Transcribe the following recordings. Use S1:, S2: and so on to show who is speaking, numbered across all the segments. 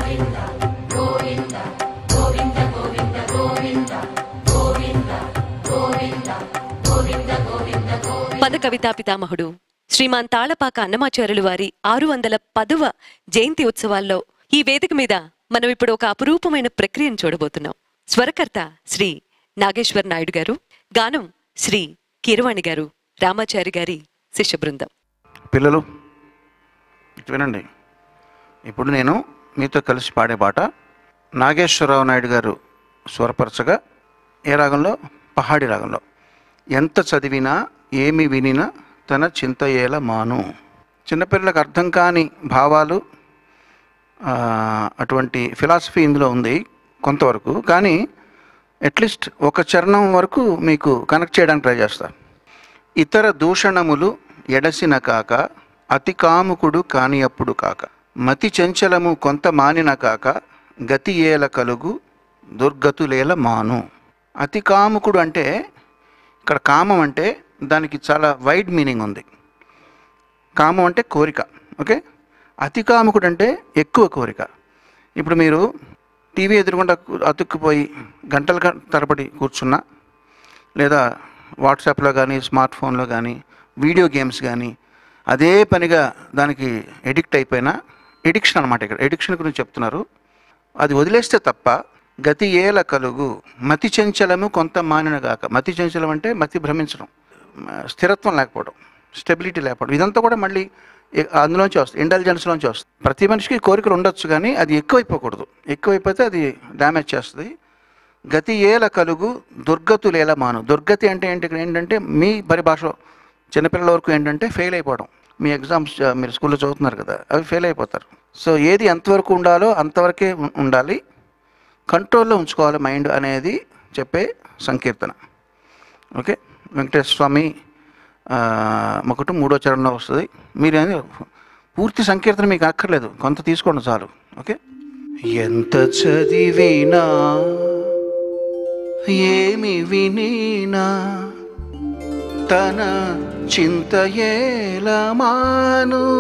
S1: పద కవితా పితామహుడు శ్రీమాన్ తాళపాక అన్నమాచార్యులు వారి ఆరు వందల పదవ జయంతి ఉత్సవాల్లో ఈ వేదిక మీద మనం ఇప్పుడు ఒక అపురూపమైన ప్రక్రియను చూడబోతున్నాం స్వరకర్త శ్రీ నాగేశ్వర్ నాయుడు గారు గానం శ్రీ కీరవాణి గారు రామాచారి గారి శిష్య బృందం
S2: పిల్లలు ఇటు వినండి ఇప్పుడు నేను మీతో కలిసి పాడే పాట నాగేశ్వరరావు నాయుడు గారు స్వరపరచగా ఏ రాగంలో పహాడి రాగంలో ఎంత చదివినా ఏమి వినినా తన చింత ఏల మాను చిన్నపిల్లలకు అర్థం కాని భావాలు ఆ, అటువంటి ఫిలాసఫీ ఇందులో ఉంది కొంతవరకు కానీ అట్లీస్ట్ ఒక చరణం వరకు మీకు కనెక్ట్ చేయడానికి ట్రై చేస్తాను ఇతర దూషణములు ఎడసిన కాక అతి కాముకుడు కాని అప్పుడు కాక మతి చంచలము కొంత మానిన కాక గతి ఏల కలుగు దుర్గతులేల మాను అతి కాముకుడు అంటే ఇక్కడ కామం అంటే దానికి చాలా వైడ్ మీనింగ్ ఉంది కామం అంటే కోరిక ఓకే అతి కాముకుడు అంటే ఎక్కువ కోరిక ఇప్పుడు మీరు టీవీ ఎదురుగుండా కు- అతుక్కుపోయి గంటల గం- తరబడి కూర్చున్నా లేదా వాట్సాప్లో కానీ స్మార్ట్ ఫోన్లో కానీ వీడియో గేమ్స్ కానీ అదే పనిగా దానికి ఎడిక్ట్ అయిపోయినా ఎడిక్షన్ అనమాట ఇక్కడ ఎడిక్షన్ గురించి చెప్తున్నారు అది వదిలేస్తే తప్ప గతి ఏల కలుగు మతి చంచలము కొంత మానినగాక మతి చంచలం అంటే మతి భ్రమించడం మ- స్థిరత్వం లేకపోవడం స్టెబిలిటీ లేకపోవడం ఇదంతా కూడా మళ్ళీ ఎ- అందులోంచి వస్తుంది ఇంటెలిజెన్స్లోంచి వస్తుంది ప్రతి మనిషికి కోరికలు ఉండొచ్చు కానీ అది ఎక్కువైపోకూడదు ఎక్కువైపోతే అది డ్యామేజ్ చేస్తుంది గతి ఏల కలుగు దుర్గతులేల మాను దుర్గతి అంటే ఏంటి ఇక్కడ ఏంటంటే మీ పరిభాషలో చిన్నపిల్లల వరకు ఏంటంటే ఫెయిల్ అయిపోవడం మీ ఎగ్జామ్స్ ఆ, మీరు స్కూల్లో చదువుతున్నారు కదా అవి ఫెయిల్ అయిపోతారు సో ఏది ఎంతవరకు ఉండాలో అంతవరకే ఉం- ఉండాలి కంట్రోల్లో ఉంచుకోవాలి మైండ్ అనేది చెప్పే సంకీర్తన ఓకే వెంకటేశ్వర స్వామి ఆ, ఒకటి మూడో చరణంలో వస్తుంది మీరు ఏం- పూర్తి సంకీర్తన మీకు అక్కర్లేదు కొంత తీసుకోండి చాలు ఓకే ఎంత చదివినా ఏమి వినినా తన చింత ఏలమాను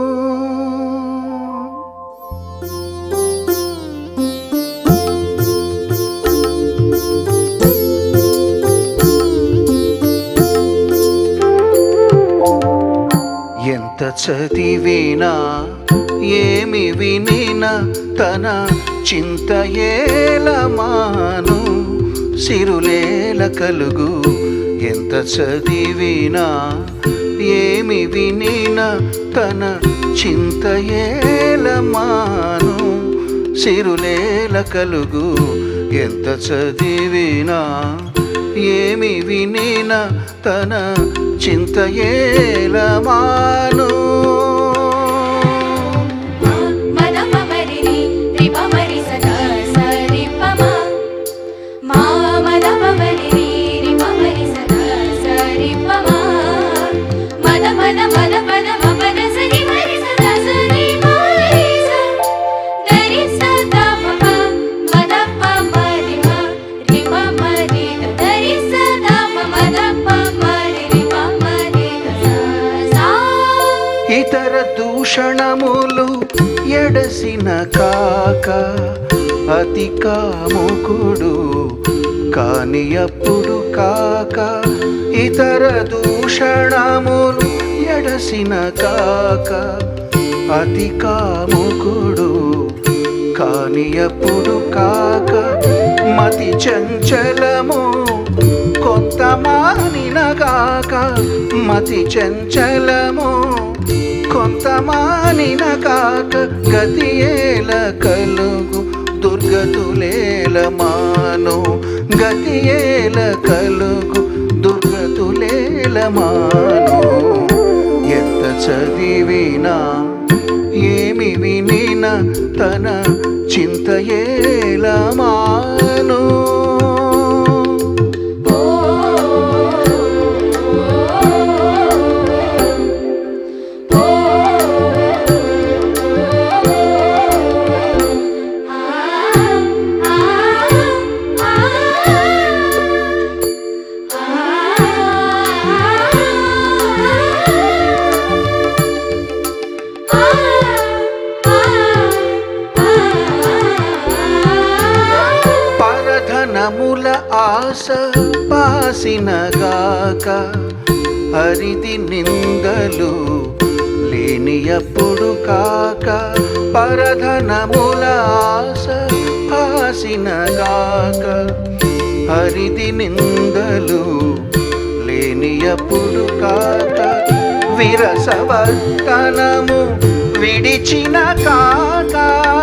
S2: ఎంత చదివినా ఏమి వినినా తన చింత ఏలమాను సిరులేల కలుగు ఎంత చదివినా ఏమి వినినా తన చింత ఏలమాను సిరులేల కలుగు ఎంత చదివినా ఏమి వినినా తన చింత ఏలమాను
S3: మద పమరిని రిపమరి సదా సరి పమ మా మద పమరిని రిపమరి సదా సరి పమ మద మద మద పద మపద సరి మరి సదా సరి మరి స దరి సదా పమ మద పమరి మ రిపమరి దరి సదా పమ మద పమరి రిపమరి సా
S2: ఇతర దూషణములు ఎడసిన కాక అతి కాముకుడు కాని అప్పుడు కాక ఇతర దూషణములు ఎడసిన కాక అతి కాముకుడు కాని అప్పుడు కాక మతి చంచలము కొంత మానినగాక మతి చంచలము కొంత మానినగాక గతి ఏల కలుగు దుర్గతులేల మాను గతి ఏల కలుగు దుర్గతులేల మాను ఎంత చదివినా ఏమి వినిన తన చింత ఏల మాను
S3: ఆ
S2: పరధనముల ఆశ పాసినగాక హరిది నిందలు లేనియప్పుడు కాక పరధనముల ఆశ పాసినగాక హరిది నిందలు లేనియప్పుడు కాక విరసవర్తనము విడిచిన కాక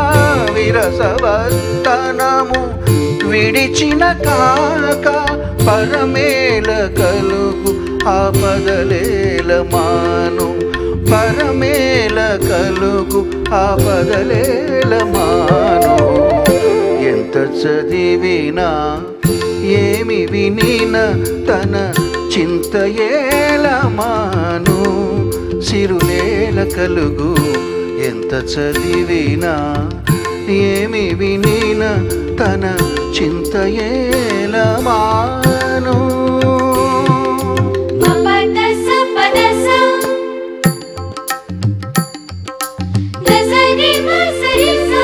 S2: విరసవర్తనము విడిచిన కాక పరమేల కలుగు ఆపదలేల మాను పరమేల కలుగు ఆపదలేల మాను ఎంత చదివినా ఏమి వినిన తన చింత ఏలమాను సిరులేల కలుగు ఎంత చదివినా ఏమి వినిన తన చింత ఏలమాను
S3: మపదస పదస దసరి మసరిస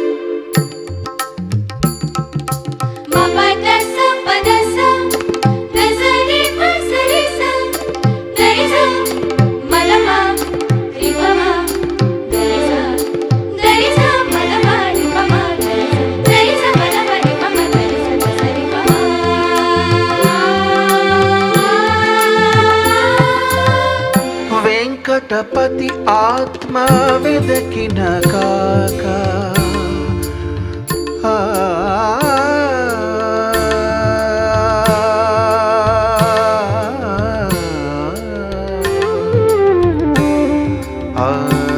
S3: మపదస పదస దసరి మసరిస దరిస మలమ త్రిపమ దరిస దరిస మలమ త్రిపమ దరిస మలమ త్రిపమ దరిస దసరి పమ
S2: వెంకటపతి ఆత్మ వెదకిన కాక ఆ, ఆ,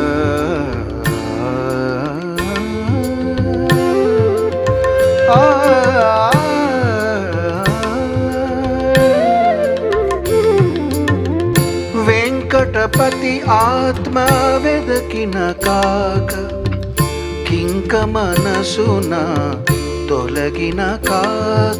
S2: వెంకటపతి ఆత్మ వెదకిన కాక కింక మనసున తొలగిన కాక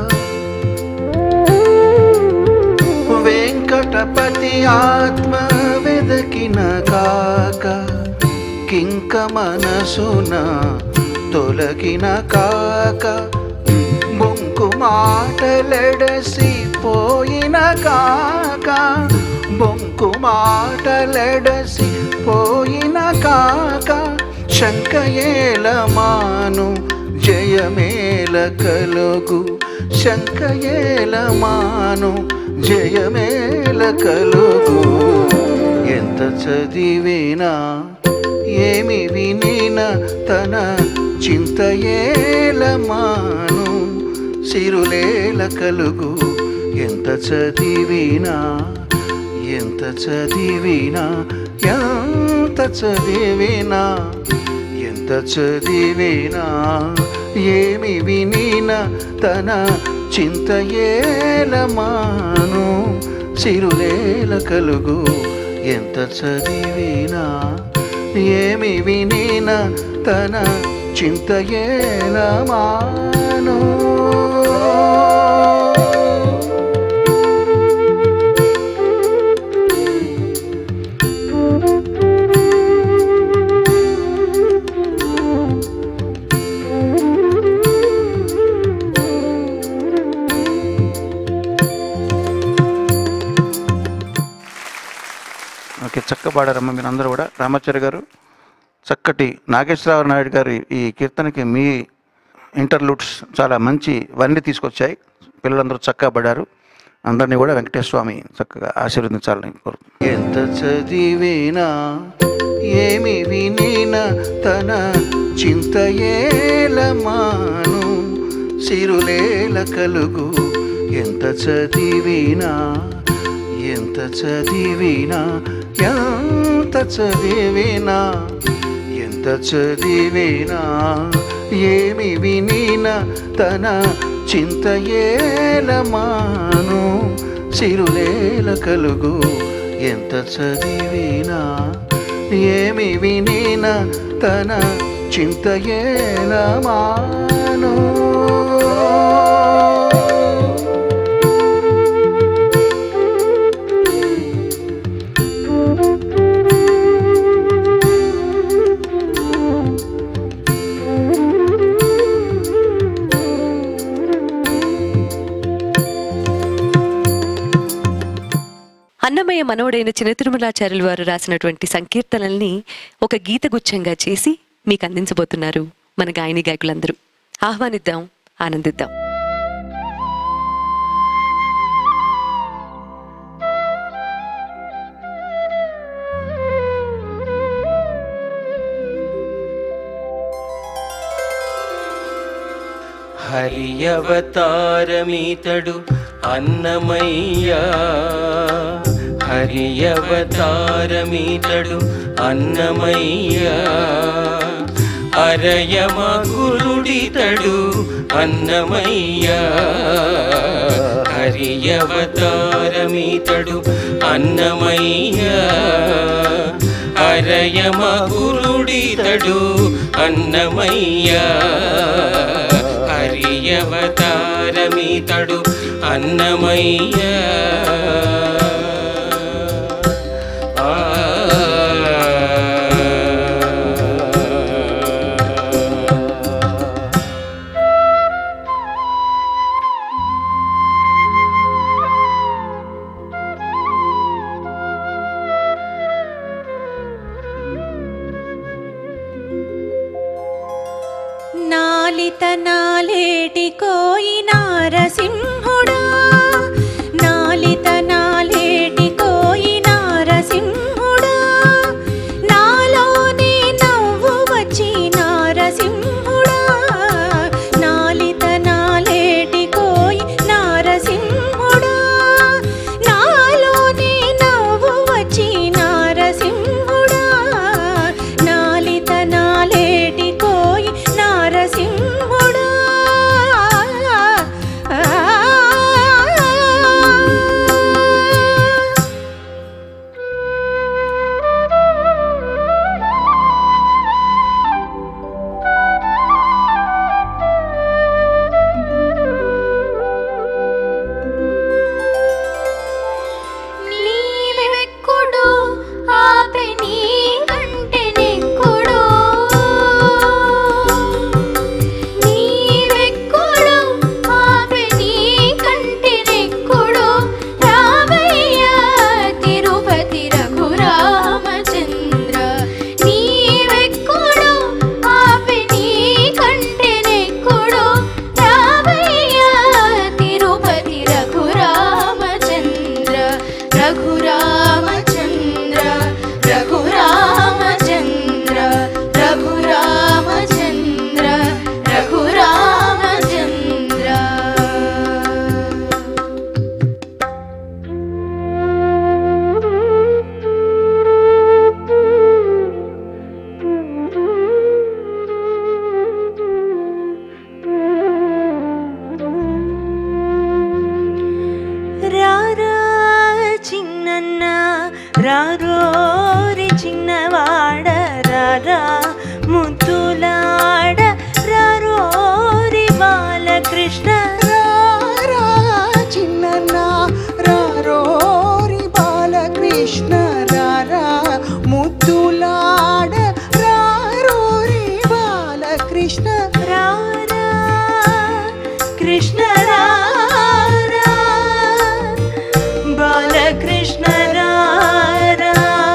S2: వెంకటపతి ఆత్మ వెదకిన కాక కింక మనసున తొలగిన కాక బొంకు మాటలెడసి పోయిన కాక బొంకు మాటలెడసి పోయిన కాక శంకయేల మాను జయమేల కలుగు శంకయేల మాను జయమేల కలుగు ఎంత చదివినా ఏమి వినిన తన చింతయేల మాను సిరులేల కలుగు ఎంత చదివినా ఎంత చదివినా ఎంత చదివినా ఎంత చదివినా ఏమి వినిన తన చింతయేల మాను సిరులేల కలుగు ఎంత చదివినా ఏమి వినిన తన చింతయేల మాను ఓకే చక్క పాడారమ్మ మీరు అందరూ కూడా రామాచార్య గారు చక్కటి నాగేశ్వరరావు నాయుడు గారి ఈ కీర్తనకి మీ ఇంటర్లూడ్స్ చాలా మంచి వన్నీ తీసుకొచ్చాయి పిల్లలందరూ చక్కగా పడారు అందరినీ కూడా వెంకటేశ్వర స్వామి చక్కగా ఆశీర్వదించాలని కోరుతున్నాను ఎంత చదివినా ఏమి వినినా తన చింతయేల మాను సిరులేల కలుగు ఎంత చదివినా ఎంత చదివినా ఎంత చదివినా ఎంత చదివినా ఏమి వినినా తన చింతయేల మాను సిరులేల కలుగు ఎంత చదివినా ఏమి వినినా తన చింతయేల మాను
S1: అన్నమయ్య మనవడైన చిన్న తిరుమలాచార్యులు వారు రాసినటువంటి సంకీర్తనల్ని ఒక గీతగుచ్ఛంగా చేసి మీకు అందించబోతున్నారు మన గాయని గాయకులందరూ ఆహ్వానిద్దాం ఆనందిద్దాం
S4: హరి అవతారమీతడు అన్నమయ్యా హరి అవతారమీతడు అన్నమయ్యా అరయమ గురుడితడు అన్నమయ్యా హరి అవతారమీతడు అన్నమయ్యా అరయమ గురుడితడు అన్నమయ్యా హరియవతారమితడు అన్నమయ్యా ఆ.
S3: నాలిత నాలేటి కోయి నారసింహుడా నాలిత నాలేటి కోయి నారసింహుడా నాలోనే నవ్వు వచ్చి నారసింహుడా నాలిత నాలేటి కోయి నారసింహుడా నాలోనే నవ్వు వచ్చి నారసింహుడా నాలిత నాలేటి కోయి నారసింహుడా నీవెక్కుడు ఆపె నీ కంటే నెక్కుడు నీవెక్కుడు ఆపె నీ కంటే నెక్కుడు రామయ్య తిరుపతి రఘురామచంద్ర నీవెక్కుడు ఆపె నీ కంటే నెక్కుడు రామయ్య తిరుపతి రఘురామచంద్ర రఘురామచంద్ర రఘురామచంద్ర రఘురామచంద్ర రఘురామచంద్ర
S5: రారా చిన్నన్న రారోరి చిన్నవాడ రారా ముద్దులాడ రారోరి బాలకృష్ణ
S6: రారా చిన్నన్న రారోరి బాలకృష్ణ రారా ముద్దులాడ రారోరి బాలకృష్ణ
S5: రారా కృష్ణ రారా బాలకృష్ణ రారా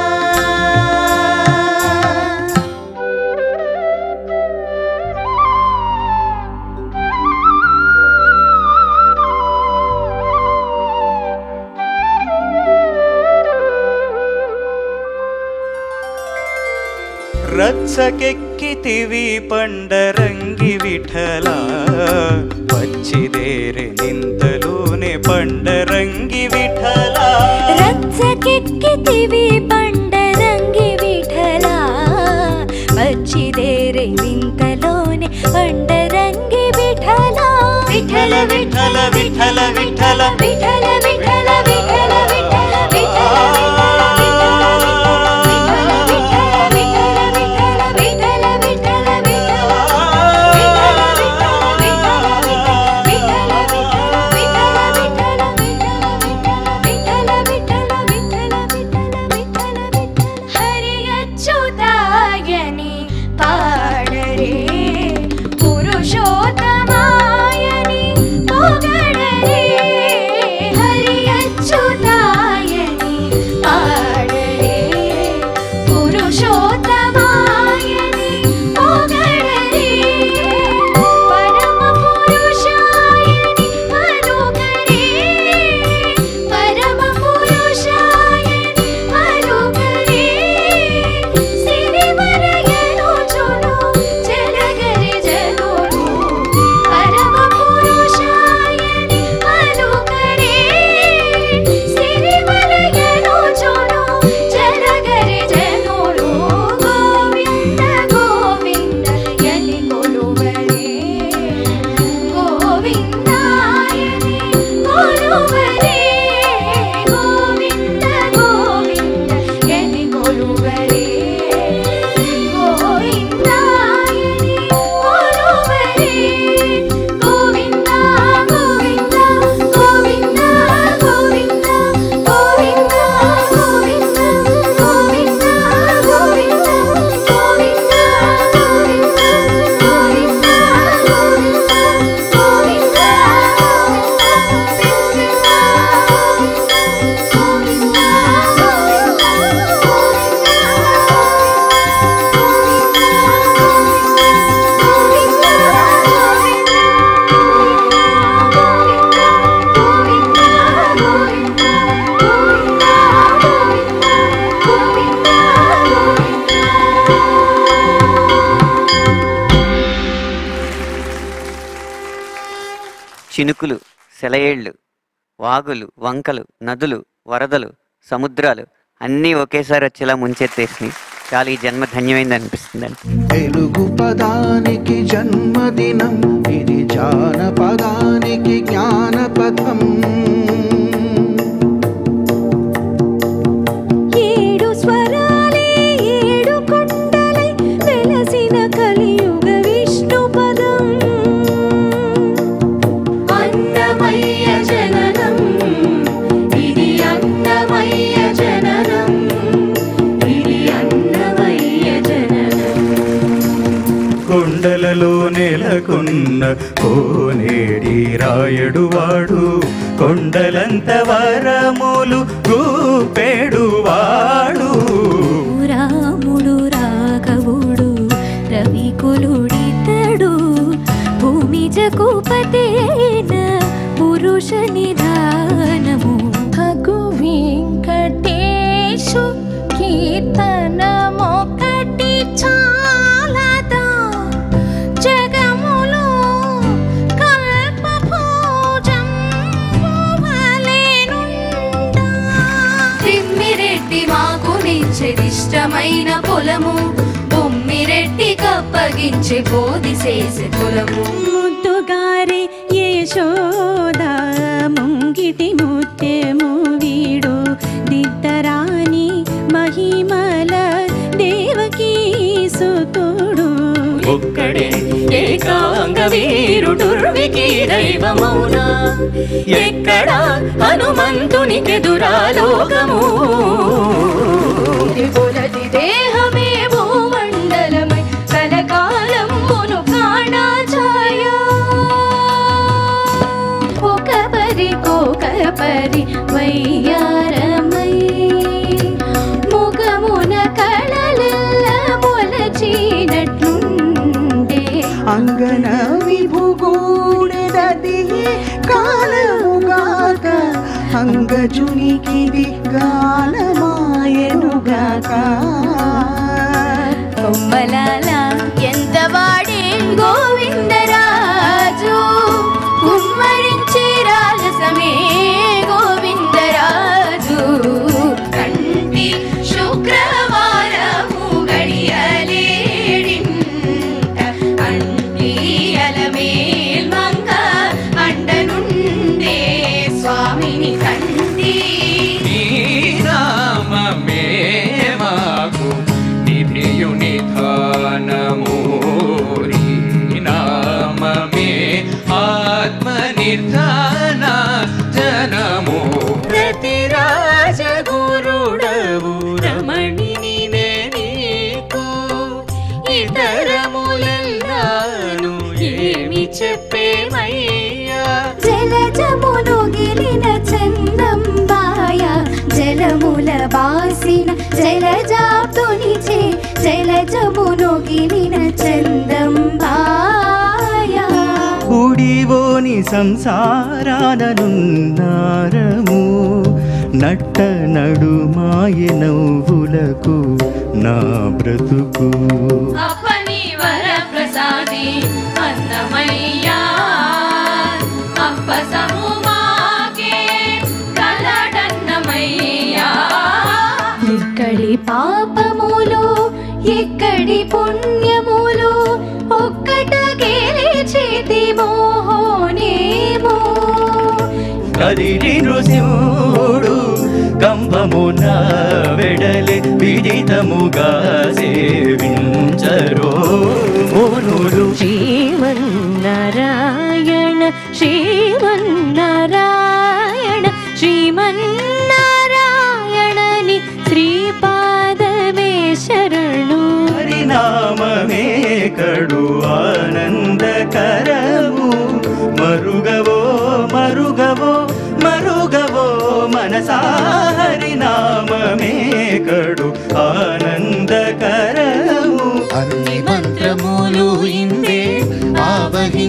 S7: ರತ್ಸಕ್ಕೆಕ್ಕಿತಿವಿ ಪಂಡರಂಗಿ ವಿಠಲ ಪಚ್ಚಿದೇರೆ ನಿಂತಲೂನೆ ಪಂಡರಂಗಿ ವಿಠಲ
S3: రచ్చకెక్కితివి పండరంగి విఠల వచ్చిదేరే వింతలోనే పండరంగి విఠల విఠల విఠల విఠల విఠల విఠల విఠల విఠల విఠల విఠల హరి అచ్యుతాయని పాడరే పురుషోత్తమాయని పొగడరే హరి
S8: చినుకులు సెలయేళ్ళు వాగులు వంకలు నదులు వరదలు సముద్రాలు అన్నీ ఒకేసారి వచ్చేలా ముంచెత్తేసి చాలా ఈ జన్మ ధన్యమైంది అనిపిస్తుందండి
S6: తెలుగు పదానికి జన్మదినం ఇది జానపదానికి జ్ఞానపథం
S3: ఏడు స్వరాలే ఏడు కొండలై వెలసిన కలియుగ విష్ణు పదం అన్నమయ్య జననం ఇది అన్నమయ్య జననం ఇది అన్నమయ్య జననం
S7: కొండలలో నెలకొన్న కోనేడి రాయడు వాడు కొండలంత వరములు గూపేడు వాడు
S3: రాముడు రాఘవుడు రవికులుడితడు భూమి జకుపతేన పురుష నిధానము భగు వెంకటేశు కీర్తనమొకటి చాలదా జగములో కల్పభోజం తిమ్మిరెడ్డి మాకు నిశ్చదిష్టమైన పొలము బొమ్మిరెడ్డి కప్పగించే బోధి చేసే పొలము ముద్దుగారి యశోద ముంగిటి ముత్యము వీడు దిద్దరాని మహిమల దేవకీ సుతుడు
S4: ఒక్కడే ఏకాంగ వీరుడుర్వికి దైవమౌనా ఎక్కడ హనుమంతునికెదురా లోకము
S3: పొలది దేహమే భూమండలమై కలకాలం మును కాణా ఛాయ ఒక పరి కోక పరి వయ్యారమై ముఖమున కళలెల్ల మొలచినట్లుండే
S6: అంగన విభుగూడెదది కాలముగాక అంగజునికిది గానమాయనుగాక
S3: కొమ్మలాల ఎంత వాడే గోవిందరాజు కుమ్మరించి రాజసమే గోవిందరాజు కంటి శుక్రవారము గడియలేడింట అంటి అలమేల్ మంగ అండనుండే స్వామిని కంటి
S4: నీ నామమే మాకు నిధియు నిధానము నీ నామమే ఆత్మ నిర్ధాన జనము ప్రతిరాజ గురుడవు రమణిని నీకు ఇతరములెల్లాను ఏమి చెప్పేమయ్యా
S3: జలజమును గిలిన చందంబాయ జలముల బాసిన జలజాతునిచే జలజమును గిలిన చందంబాయ
S7: ఉడివోని సంసారాననున్నారము నట్ట నడుమాయ నవ్వులకు నా బ్రతుకు
S3: అప్పని వర ప్రసాది అన్నమయ్యా అప్ప సముమాకే కలడన్నమయ్యా ఎక్కడి పాపములు ఎక్కడి పుణ్యములు ఒక్కట చేతి మోహోనేమో
S7: కదిరి నృసింహుడు కంభమున వెడలి విదితముగా సేవించరో మోనులు
S3: శ్రీమన్నారాయణ శ్రీమన్నారాయణ శ్రీమన్నారాయణని శ్రీపాదమే శరణు
S7: హరినామమే కడు ఆనందకరము మరుగవో మరుగవో మరుగవో మనసా హరినామమే కడు ఆనందకరము
S9: అన్ని మంత్రములు ఇందే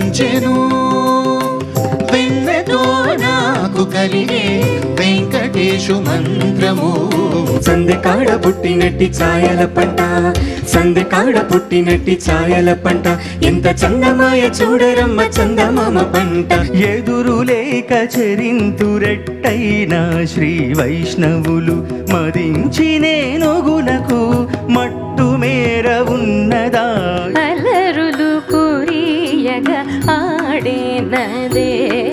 S9: ఆవహించెను వెన్నతో నాకు కలిగే వెంకటేశ శిశు మంత్రము
S4: సందెకాడ పుట్టినట్టి ఛాయల పంట సందెకాడ పుట్టినట్టి ఛాయల పంట ఎంత చందమాయ చూడరమ్మ చందమామ పంట
S7: ఎదురు లేక చరింతురెట్టైన శ్రీ వైష్ణవులు మదించి నేనొగునకు మట్టు మేర ఉన్నదా
S3: అలరులు కురియగా ఆడినదే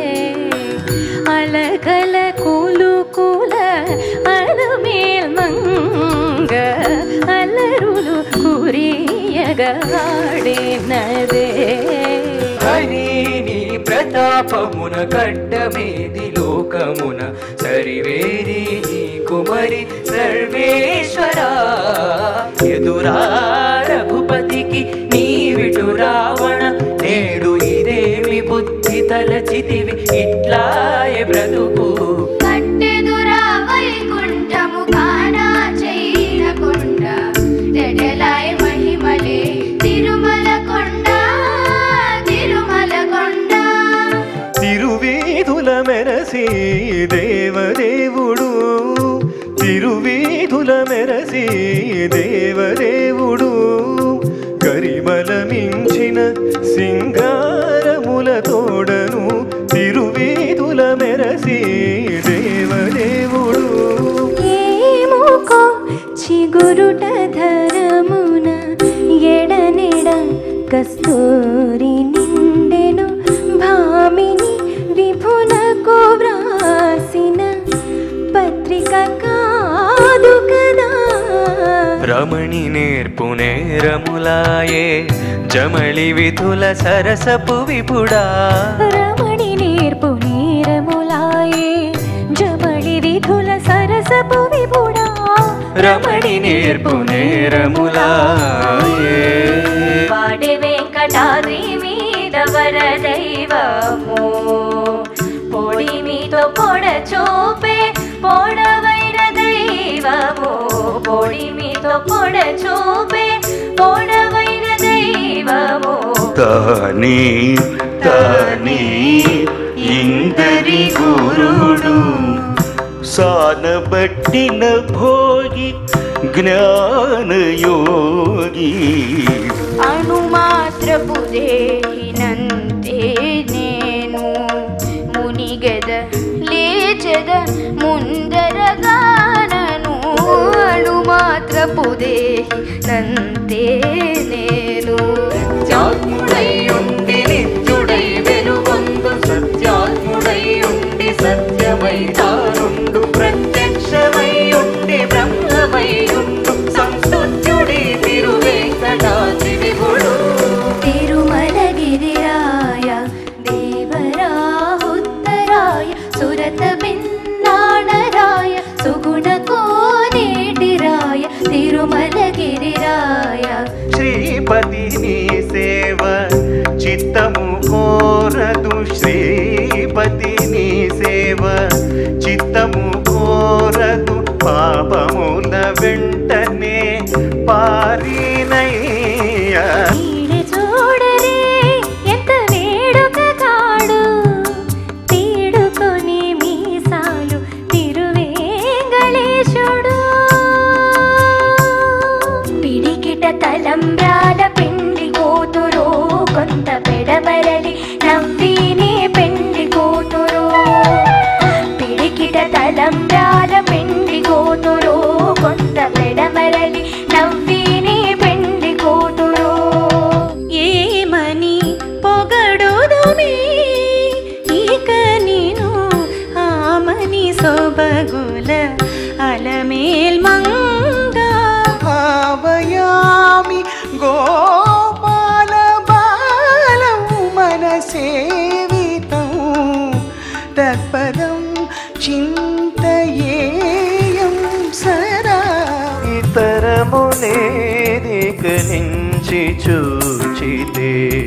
S3: అలకల కులు కుల అలమేల్ మంగ అలరులు కురియగా ఆడినదే
S4: హరి నీ ప్రతాపమున కడ్డమేది లోకమున సరివేరి నీ కుమరి సర్వేశ్వర ఎదురా రఘుపతికి నీ విటు రావణ నేడు ఇదేమి బుద్ధి తలచితివి ఇట్లాయ బ్రతుకు
S10: కట్టెదురా వైకుంఠము కానా చేయకుండ జడలాయ మహిమలే తిరుమల కొండ తిరుమల కొండ
S7: తిరువీధుల మెరసి దేవదేవుడు తిరువీధుల మెరసి దేవదేవుడు గరిమల మించిన సింగారముల తోడను తిరువీధుల మెరసి దేవదేవుడు
S3: ఏముకో చిగురుట ధరమున ఎడనెడ కస్తూరి నిండెను భామిని విభునకు వ్రాసిన పత్రిక కాదు కదా
S4: రమణి నేర్పు నేరములాయే జమళి విధుల సరసపు విపుడా
S3: రమణి నేర్పు నేరములాయే జమళి విధుల సరసపు విపుడా
S4: రమణి నేర్పు నేరములాయే
S3: వాడే వెంకటాద్రి మీద వరదైవము పొడి మీతో పొడ చూపే పొడవైన దైవము పొడి మీతో పొడ చూపే పొడవైన దైవము
S7: తానే తానే ఇందరి గురుడు సానబట్టిన భోగి జ్ఞానయోగి
S10: అణుమాత్రపు దేహినంతే నేను మునిగెద లేచెద ముందరగానను అణుమాత్రపు దేహినంతే నేను
S4: సత్యాత్ముడై ఉండి నిత్యుడై వెలుగొందు సత్యాత్ముడై ఉండి సత్యమై తానుండు ప్రత్యక్షమై ఉండి బ్రహ్మమై ఉండు సంస్తుత్యుడి తిరువేంకటాద్రి విభుడు
S3: తిరుమలగిరిరాయ దేవరాహుత్తరాయ సురత బిన్నాణరాయ సుగుణ కోనేటిరాయ తిరుమలగిరిరాయ
S7: శ్రీపతి నీ సేవ చిత్తము కోరదు శ్రీపతి నీ సేవ చిత్తము కోరదు పాపముల వెంటనే పారినయ్య
S3: ఈడ చూడరే ఎంత వేడుక కాడు తీడుకొని మీసాలు తిరువేంగళేశుడు పిడికిట తలంబ్రాల పెండ్లి కూతురు కొంత పెడబరలి నవ్వినే పెండ్లి కూతురు పిడికిట తలంబ్రాల పెండ్లి కూతురు కొంత పెడమరలి నవ్వినే పెండ్లి కూతురు ఏమని పొగడుదుమే ఇక నేను ఆమని సొబగుల అలమేల్ మంగా
S6: భావయామి గోపాల బాలం మనసేవితం తత్పదం చింతయేయం సదా
S7: ఇతరమునేదిక నుంచి చూచితే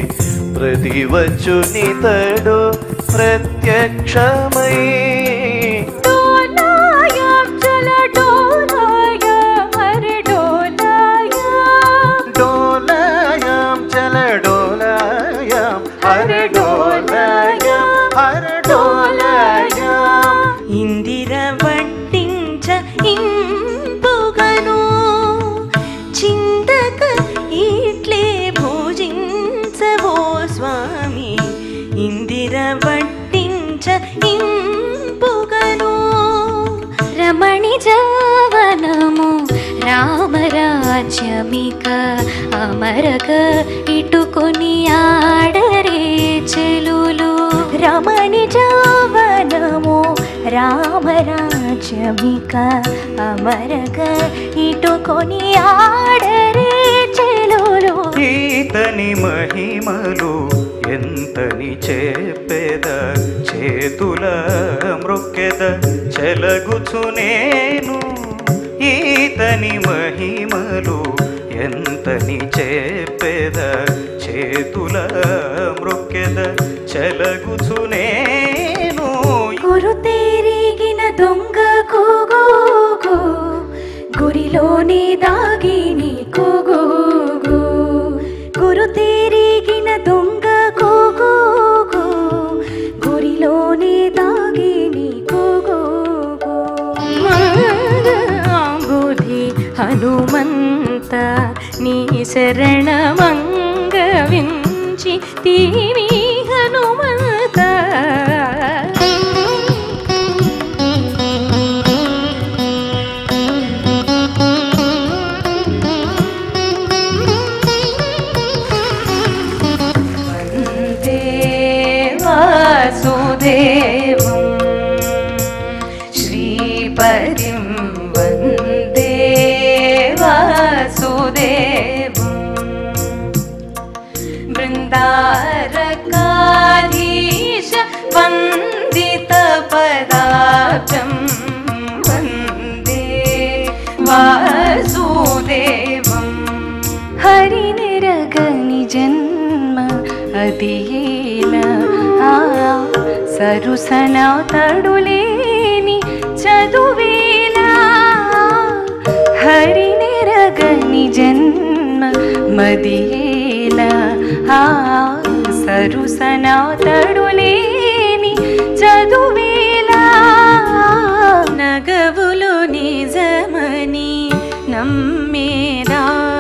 S7: ప్రతివచ్చునితడు ప్రత్యక్షమై
S3: డోలాయం చల డోలాయ హరి డోలాయ
S2: డోలయాం చల డోలయాం హర డోలయాం హర డోలయాం
S5: ఇందిర వడ్డింక
S3: రాజ్యమిక అమరక ఇటుకొని ఆడరే చెలులు రమణి జవనము రామరాజ్యమిక అమరక ఇటుకొని ఆడరే చెలులు
S7: ఈతని మహిమలు ఎంతని చెప్పెద చేతుల మృక్కెద చెలగుచు నేను ఈతని మహిమలు ఎంతని చెప్పెద చేతుల మృక్కెద చెలగుచు నేను
S3: గురు తేరిగిన దొంగ కూగోగు గురిలోనే దాగిని కూగోగు గురు తేరిగిన దొంగ కూగోగు గురిలోనే దాగిని కూగోగు బుధి హనుమంత నీ శరణమంగ వించి తీవి హనుమంత వందే వాసుదేవం శ్రీపతిం వందే వాసుదేవం బృందారకాధీశ వందిత పదాబ్జం వందే వాసుదేవం హరినిరగని జన్మ అదియేల ఆ సరుసన తడులేని చదువేల హరినిరగని జన్మ మదియేల ఆ సరుసన తడులేని చదువేల నగవులు నిజమని నమ్మేదా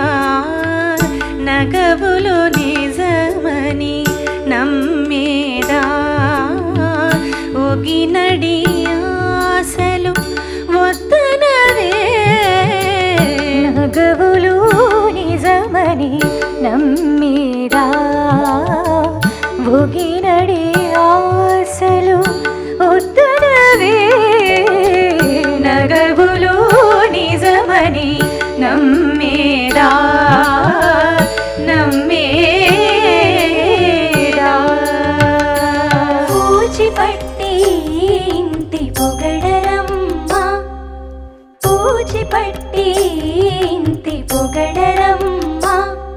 S3: నగవులు నిజమని నమ్మేదా ఒగినడి ఆశలు వద్దనవే నగవులు నిజమని నమ్మేదా ఒగినడి ఆశలు వద్దనవే నగవులు నిజమని నమ్మేదా నమ్మేదా పూచిపట్టి ఇంటి పొగడరమ్మ పూచిపట్టి ఇంటి పొగడరమ్మ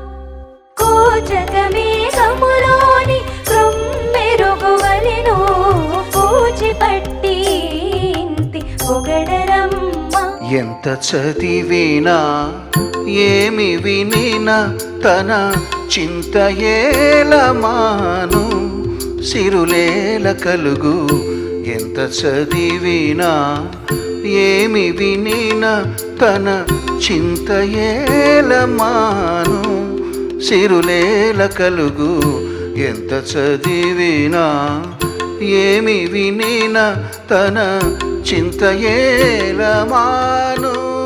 S3: కోచకమేఘములోని రొమ్మెరుగువలెను పూచిపట్టి ఇంటి పొగడరమ్మ
S2: ఎంత చదివినా ఏమి వినినా తన చింత ఏలమాను సిరులేల కలుగు ఎంత చదివినా ఏమి వినినా తన చింత ఏలమాను సిరులేల కలుగు ఎంత చదివినా ఏమి వినినా తన చింత ఏలమాను